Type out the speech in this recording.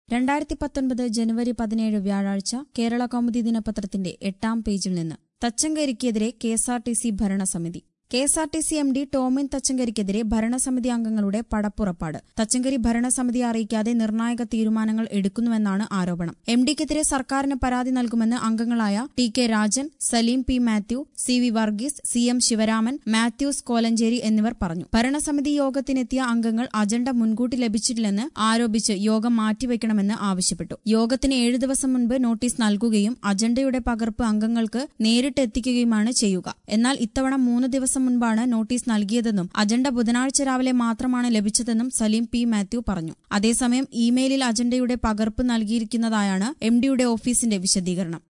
രണ്ടായിരത്തി പത്തൊൻപത് ജനുവരി പതിനേഴ് വ്യാഴാഴ്ച കേരള കൗമുദി ദിനപത്രത്തിന്റെ എട്ടാം പേജിൽ നിന്ന് തച്ചങ്കരിക്കെതിരെ K S R T C ഭരണസമിതി K S R T C M D Tomin തച്ചങ്കരിക്കെതിരെ ഭരണസമിതി അംഗങ്ങളുടെ പടപ്പുറപ്പാട് തച്ചങ്കരി ഭരണസമിതിയെ അറിയിക്കാതെ നിർണായക തീരുമാനങ്ങൾ എടുക്കുന്നുവെന്നാണ് ആരോപണം എം ഡിക്കെതിരെ സർക്കാരിന് പരാതി നൽകുമെന്ന് അംഗങ്ങളായ T K Rajan Saleem P Mathew C V Varghese C M Sivaraman Mathews Kolenchery എന്നിവർ പറഞ്ഞു ഭരണസമിതി യോഗത്തിനെത്തിയ അംഗങ്ങൾ അജണ്ട മുൻകൂട്ടി ലഭിച്ചിട്ടില്ലെന്ന് ആരോപിച്ച് യോഗം മാറ്റിവെക്കണമെന്ന് ആവശ്യപ്പെട്ടു യോഗത്തിന് ഏഴ് ദിവസം മുൻപ് നോട്ടീസ് നൽകുകയും അജണ്ടയുടെ പകർപ്പ് അംഗങ്ങൾക്ക് നേരിട്ട് എത്തിക്കുകയുമാണ് ചെയ്യുക എന്നാൽ ഇത്തവണ മൂന്ന് ദിവസം മുൻപാണ് നോട്ടീസ് നൽകിയതെന്നും അജണ്ട ബുധനാഴ്ച രാവിലെ മാത്രമാണ് ലഭിച്ചതെന്നും സലീം പി മാത്യു പറഞ്ഞു അതേസമയം ഇമെയിലിൽ അജണ്ടയുടെ പകർപ്പ് നൽകിയിരിക്കുന്നതായാണ് എം ഡിയുടെ ഓഫീസിന്റെ വിശദീകരണം